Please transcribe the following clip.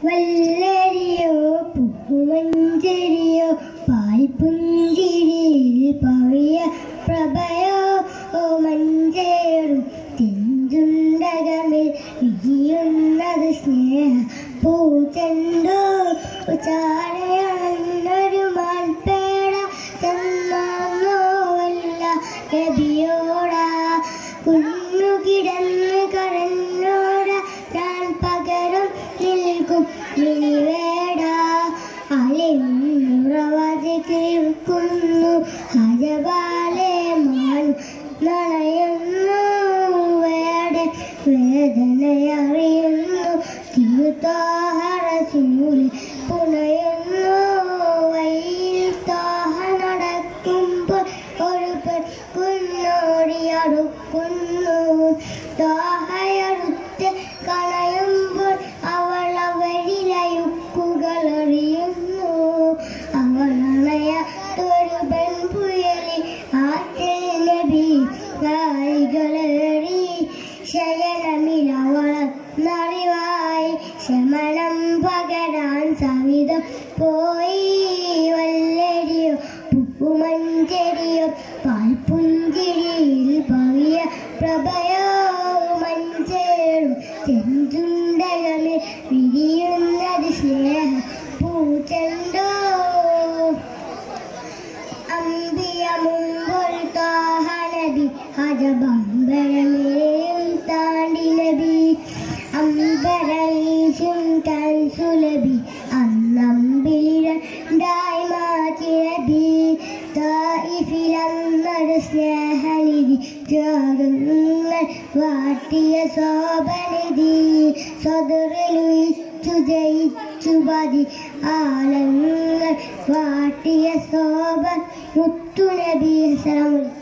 വല്ലരിയോ പൂമഞ്ചരിയോ പാൽപുഞ്ചിരിയിൽ പവിയ പ്രഭയോ ഓ മഞ്ചേറും തെഞ്ചുണ്ടകമിൽ വിരിയുന്നത് സ്നേഹ പൂച്ചെണ്ടു ചാരയാണെന്നൊരു മാൽപ്പേട ചെന്നോവല്ല നബിയോടാ കുഞ്ഞു കിടന്ന് കരഞ്ഞോട ഞാൻ പകരം നിൽക്കും നിവേട അലിമുറവാതി കേൾക്കുന്നു ഹജബാലെ മാൻ നനയുന്നു വേടെ വേദനയറിയുന്നു തിരുത്താഹറസൂല് പുണയുന്നു വഴിയിൽ താഹ നടക്കുമ്പോൾ ഒരു പെൺകുന്നോടിയടുക്കുന്നു താഹയടുത്ത് കളയുമ്പോൾ അവൾ അവരിലയുക്കുകൾ അറിയുന്നു അവൾ അണയാത്തൊരു പെൺപുയലി ആറ്റൽ നബി കായികളേറി ശയനമിലവളർന്നറിവായി ശമനം പകരാൻ സവിധം പോയി വല്ലരിയോ പൂമഞ്ചെടിയോ പാൽപുഞ്ചിരിയിൽ പവിയ പ്രഭയോ മഞ്ചേറും ചെന്തുണ്ടകമിൽ വിരിയുന്നത് സ്നേഹ പൂച്ചെണ്ടോ അമ്പിയ മുമ്പൊരു താഹ നബി ഹജബമ്പരമേയും താണ്ടി നബി അമ്പരവീശും താൻ സുലഭി അന്നമ്പിലിരണ്ടായി മാറ്റി നബി തായിഫിലന്നൊരു സ്നേഹനിധി ത്യാഗങ്ങൾ വാട്ടിയ ശോഭനിധി സ്വതറിലുയിച്ചു ജയിച്ചു പതി ആലങ്ങൾ വാട്ടിയ ശോഭ മുത്തുനബി സലാമുൽ